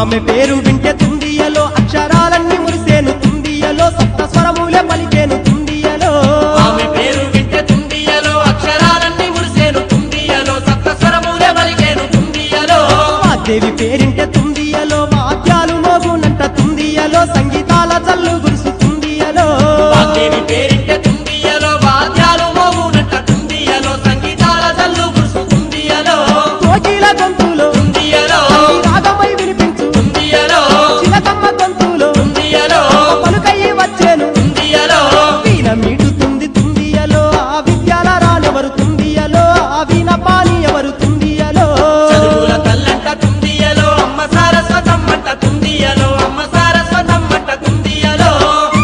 ఆమె పేరు వింటే తుందియలో అక్షరాలన్నీ మురిసేను తుందియలో సప్త స్వరములే పలికేను తుందియలో ఆమె పేరు వింటే తుండియలో అక్షరాలన్నీ మురిసేను తుండియలో సప్తస్వరములే పలికేను తుండియలో వాగ్దేవి పేరింటే తుందియలో వాద్యాలు మోగునంట తుందియలో సంగీతాల చల్లు గురుసు తుందియలో వాగ్దేవి పేరింటే తుండియలో వాద్యాలు మోగునంట తుండియలో సంగీతాల జల్లు గురుసు తుండియలో కోకిల గొంతులో తుండియలో రాగమై వినిపించు తుండియలో చిలకమ్మ గొంతులో తుండియలో పలుకయ్యి వచ్చేను తుండియలో వీణ మీటుతుంది తుందియలో ఆ విద్యాల రానెవరు తుందియలో ఆ వీణ పాని ఎవరు తుందియలో చదువుల తల్లంట తుండియలో అమ్మ సారస్వతమ్మంట తుండియలో అమ్మ సారస్వతమ్మంట తుండియలో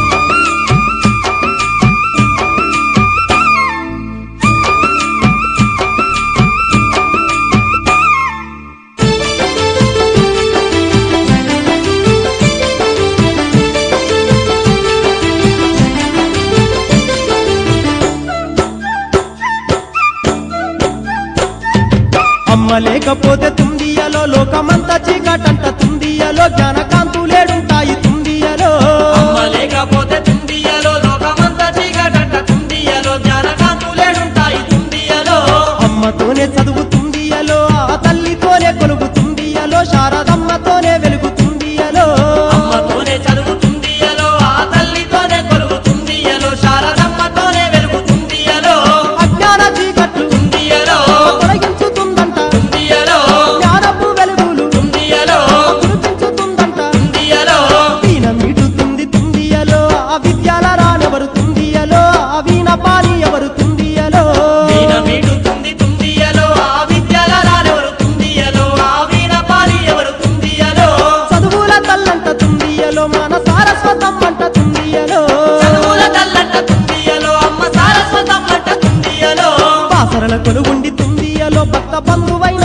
అమ్మ లేకపోతే తుందియలో లోకమంతా చీకటంట తుందియలో జ్ఞానకాంతులేడుంటాయి తుందియలో అమ్మ లేకపోతే తుండియలో లోకమంతా చీకటంట తుండియలో జ్ఞానకాంతులేడుంటాయి తుండియలో అమ్మతోనే చదువు తుందియలో ఆ తల్లితోనే కొలుగు తుందియలో శారదమ్మతోనే వెలుగు తుందియలో అమ్మతోనే చదువు తుండియలో ఆ తల్లితోనే కొలువు తుండియలో శారదమ్మతోనే వెలుగు తుండియలో అజ్ఞాన చీకట్లు తుండియలో తొలగించుతుందంట తుండియలో జ్ఞానపు వెలుగులు తుండియలో కురిపించుతుందంట తుండియలో వీణ మీటుతుంది తుందియలో ఆ విద్యాల రానెవరు తుందియలో ఆ వీణ పాని ఎవరు తుందియలో వీణ మీటుతుంది తుండియలో ఆ విద్యల రానెవరు తుండియలో ఆ వీణ పాలి ఎవరు తుండియలో చదువుల తల్లంట తుందియలో మన సారస్వతమ్మంట తుందియలో చదువుల తల్లంట తుండియలో అమ్మ సారస్వతమ్మంట తుండియలో బాసరల కొలుగుండి తుందియలో భక్త బంధువై